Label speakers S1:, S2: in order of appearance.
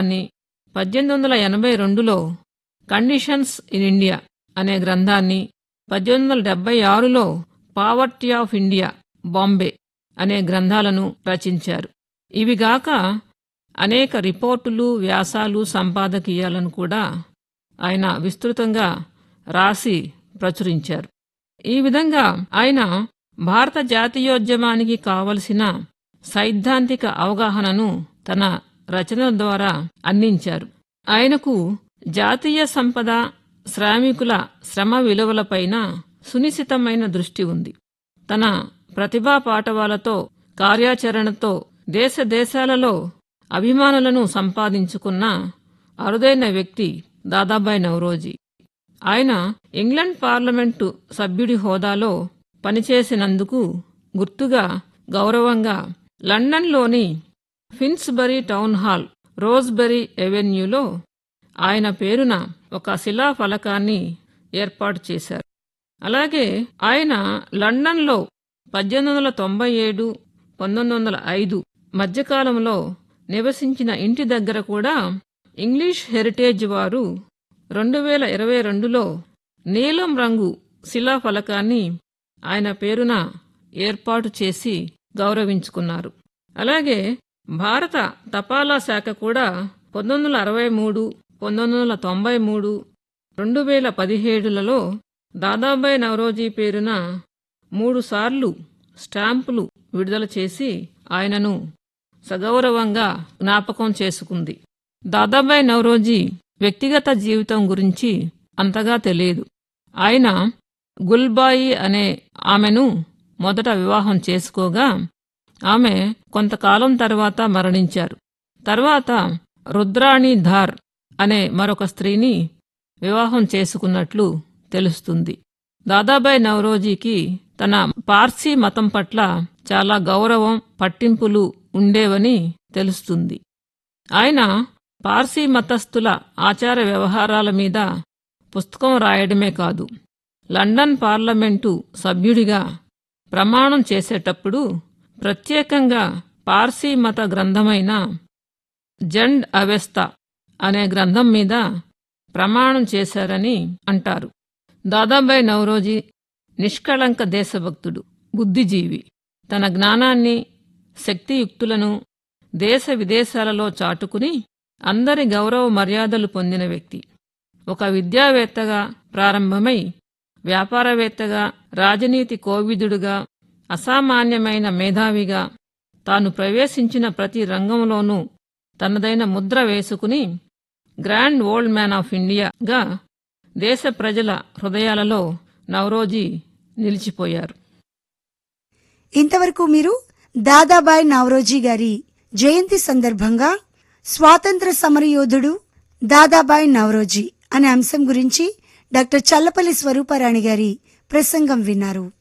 S1: గ్రంథాన్ని పద్దెనిమిది వందల ఎనభై రెండులో కండిషన్స్ ఇన్ ఇండియా అనే గ్రంథాన్ని పద్దెనిమిది వందల డెబ్బై ఆరులో పావర్టీ ఆఫ్ ఇండియా బాంబే అనే గ్రంథాలను రచించారు ఇవిగాక అనేక రిపోర్టులు వ్యాసాలు సంపాదకీయాలను కూడా ఆయన విస్తృతంగా రాసి ప్రచురించారు ఈ విధంగా ఆయన భారత జాతీయోద్యమానికి కావలసిన సైద్ధాంతిక అవగాహనను తన రచనల ద్వారా అందించారు ఆయనకు జాతీయ సంపద శ్రామికుల శ్రమ విలువలపైన సునిశితమైన దృష్టి ఉంది తన ప్రతిభా పాటవాలతో కార్యాచరణతో దేశ దేశాలలో అభిమానులను సంపాదించుకున్న అరుదైన వ్యక్తి దాదాబాయ్ నవరోజీ ఆయన ఇంగ్లండ్ పార్లమెంటు సభ్యుడి హోదాలో పనిచేసినందుకు గుర్తుగా గౌరవంగా లండన్లోని ఫిన్స్బరీ టౌన్ హాల్ రోజ్బెరీ ఎవెన్యూలో ఆయన పేరున ఒక శిలాఫలకాన్ని ఏర్పాటు చేశారు అలాగే ఆయన లండన్లో పద్దెనిమిది వందల తొంభై ఏడు పంతొమ్మిది వందల ఐదు మధ్యకాలంలో నివసించిన ఇంటి దగ్గర కూడా ఇంగ్లీష్ హెరిటేజ్ వారు రెండు వేల ఇరవై రెండులో నీలం రంగు శిలాఫలకాన్ని ఆయన పేరున ఏర్పాటు చేసి గౌరవించుకున్నారు అలాగే భారత తపాలా శాఖ కూడా పంతొమ్మిది వందల అరవై మూడు పంతొమ్మిది వందల తొంభై మూడు రెండు వేల పదిహేడులలో దాదాబాయ్ నవరోజీ పేరున మూడుసార్లు స్టాంపులు విడుదల చేసి ఆయనను సగౌరవంగా జ్ఞాపకం చేసుకుంది దాదాబాయ్ నవరోజీ వ్యక్తిగత జీవితం గురించి అంతగా తెలియదు ఆయన గుల్బాయి అనే ఆమెను మొదట వివాహం చేసుకోగా ఆమె కొంతకాలం తర్వాత మరణించారు తర్వాత రుద్రాణి ధార్ అనే మరొక స్త్రీని వివాహం చేసుకున్నట్లు తెలుస్తుంది దాదాబాయ్ నవరోజీకి తన పార్సీ మతం పట్ల చాలా గౌరవం పట్టింపులు ఉండేవని తెలుస్తుంది ఆయన పార్సీ మతస్థుల ఆచార వ్యవహారాల మీద పుస్తకం రాయడమే కాదు లండన్ పార్లమెంటు సభ్యుడిగా ప్రమాణం చేసేటప్పుడు ప్రత్యేకంగా పార్సీ మత గ్రంథమైన జండ్ అవెస్త అనే గ్రంథం మీద ప్రమాణం చేశారని అంటారు దాదాబాయ్ నవరోజీ నిష్కళంక దేశభక్తుడు బుద్ధిజీవి తన జ్ఞానాన్ని శక్తియుక్తులను దేశ విదేశాలలో చాటుకుని అందరి గౌరవ మర్యాదలు పొందిన వ్యక్తి ఒక విద్యావేత్తగా ప్రారంభమై వ్యాపారవేత్తగా రాజనీతి కోవిదుడుగా అసామాన్యమైన మేధావిగా తాను ప్రవేశించిన ప్రతి రంగంలోనూ తనదైన ముద్ర వేసుకుని గ్రాండ్ ఓల్డ్ మ్యాన్ ఆఫ్ ఇండియాగా దేశ ప్రజల హృదయాలలో నవరోజీ నిలిచిపోయారు
S2: ఇంతవరకు మీరు దాదాబాయ్ నవరోజీ గారి జయంతి సందర్భంగా స్వాతంత్ర సమరయోధుడు దాదాబాయ్ నవరోజీ అనే అంశం గురించి డాక్టర్ చల్లపల్లి స్వరూపారాణి గారి ప్రసంగం విన్నారు